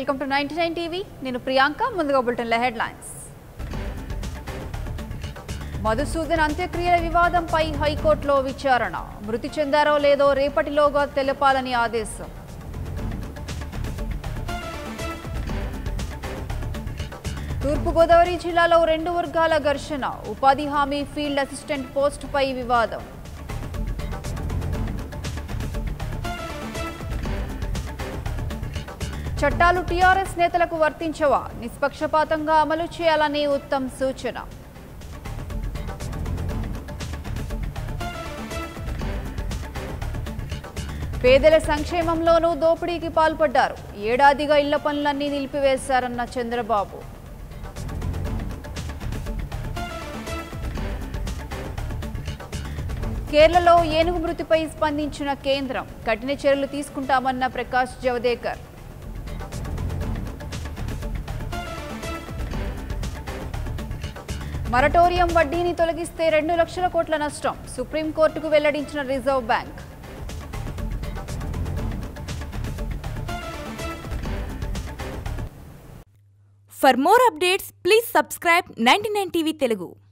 Welcome to ninety nine TV నేను ప్రియాంక ముందుగా బులెటిన్ల headlines Madhusudan అంత్యక్రియల వివాదంపై హైకోర్టులో విచారణ మృతి చెందారో లేదో రేపటిలోగా తెలపాలని ఆదేశం తూర్పుగోదావరి జిల్లాలో రెండు వర్గాల ఘర్షణ ఉపాధి హామీ ఫీల్డ్ అసిస్టెంట్ పోస్టుపై వివాదం చట్టాలు టీఆర్ఎస్ నేతలకు వర్తించవా నిష్పక్షపాతంగా అమలు చేయాలని ఉత్తమ్ సూచన పేదల సంక్షేమంలోనూ దోపిడీకి పాల్పడ్డారు ఏడాదిగా ఇళ్ల పనులన్నీ నిలిపివేశారన్న చంద్రబాబు కేరళలో ఏనుగు మృతిపై స్పందించిన కేంద్రం కఠిన చర్యలు తీసుకుంటామన్న ప్రకాష్ జవదేకర్ మరటోరియం వడ్డీని తొలగిస్తే రెండు లక్షల కోట్ల నష్టం సుప్రీంకోర్టుకు వెల్లడించిన reserve bank For more updates, please subscribe 99 TV Telugu.